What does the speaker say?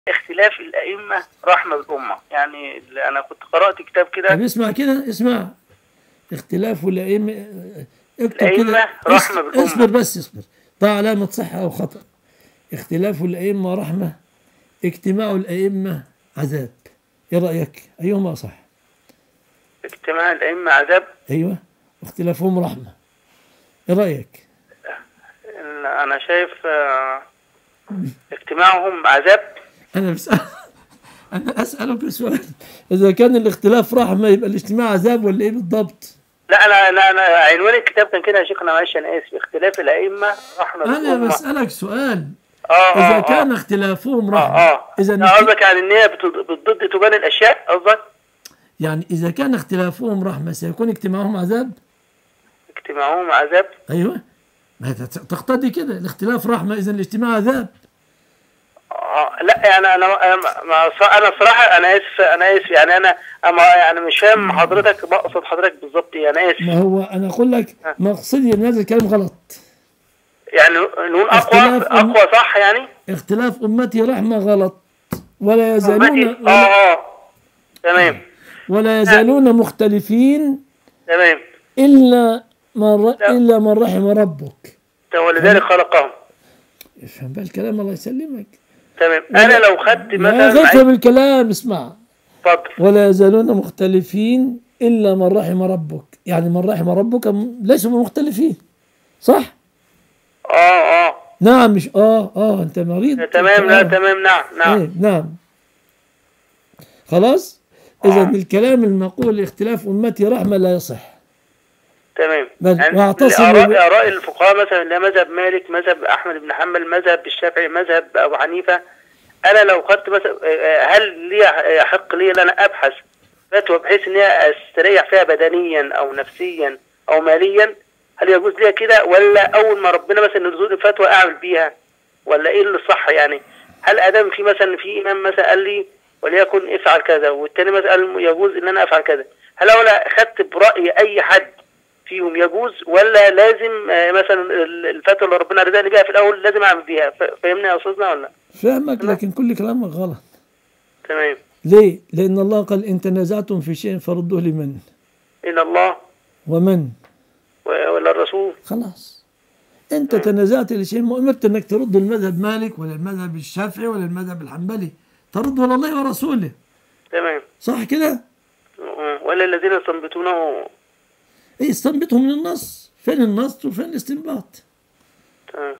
اختلاف الائمه رحمه بالامه يعني اللي انا كنت قرات كتاب كده طب اسمع كده اسمع اختلاف الأئمة اكتب الأئمة كده رحمة اس- بالأمة. اصبر بس اصبر ضع علامة صح أو خطأ اختلاف الأئمة رحمة اجتماع الأئمة عذاب ايه رأيك أيهما صح اجتماع الائمه عذاب أيوة اختلافهم رحمة ايه رأيك انا شايف آه، اجتماعهم عذاب أنا بسأل أنا أسألك سؤال إذا كان الاختلاف رحمة يبقى الاجتماع عذاب ولا إيه بالضبط؟ لا انا انا انا عنوان الكتاب كان كده يا شيخنا معلش انا اسف اختلاف الائمه رحمه أنا بالامه بسألك سؤال اه اه إذا آه. كان اختلافهم اه رحمة اه إذا لا، قصدك يعني ان هي بت- بالضد تبان الاشياء قصدك يعني إذا كان اختلافهم رحمة سيكون اجتماعهم عذاب؟ اجتماعهم عذاب أيوة ما تت- تقتضي كده الاختلاف رحمة إذا الاجتماع عذاب اه لا يعني انا انا ما- ص- انا صراحه انا اسف انا اسف يعني انا انا يعني مش فاهم حضرتك بقصد حضرتك بالظبط ايه انا اسف ما هو أنا أقول لك مقصدي أن هذا الكلام غلط يعني نقول اقوى اختلاف أم- اقوى صح يعني اختلاف أمتي رحمة غلط ولا يزالون أمتي- اه ولا, اه تمام ولا يزالون مختلفين تمام إلا من ر... إلا من رحم ربك ولذلك خلقهم افهم بقى الكلام الله يسلمك تمام انا لو خدت لا مثلا تفهم الكلام اسمع اتفضل ولا يزالون مختلفين إلا من رحم ربك يعني من رحم ربك م- ليسوا مختلفين صح؟ اه اه نعم مش اه اه انت مريض تمام لا آه. تمام نعم نعم ايه نعم خلاص اذا الكلام المقول اختلاف امتي رحمه لا يصح تمام بل يعني واعتصموا ب- آراء آراء الفقهاء مثلا لا مذهب مالك مذهب أحمد بن حنبل مذهب الشافعي مذهب أبو حنيفة أنا لو خدت مثلا آه، هل لي يحق لي أن أنا أبحث فتوى بحيث إن هي أستريح فيها بدنيا أو نفسيا أو ماليا هل يجوز لي كده ولا أول ما ربنا مثلا يرزقني فتوى أعمل بيها ولا إيه اللي صح يعني هل أدام في مثلا في إمام مثلا قال لي وليكن افعل كذا والتاني مثلا قال يجوز إن أنا أفعل كذا هل لو أنا خدت برأي أي حد فيهم يجوز ولا لازم آه، مثلا ال- الفتوى اللي ربنا رزقني بيها في الاول لازم اعمل بيها ف- فاهمني يا استاذنا ولا لا؟ فاهمك لكن كل كلامك غلط تمام ليه؟ لأن الله قال إن تنازعتم في شيء فردوه لمن؟ ان الله ومن؟ و- ولا الرسول خلاص أنت تنازعت لشيء ما أمرت أنك ترد المذهب مالك ولا المذهب الشافعي ولا المذهب الحنبلي ترد ولا الله ورسوله تمام صح كده؟ آه، ولا الذين يستنبطونه إيه استنبطهم من النص فين النص وفين الاستنباط؟ تمام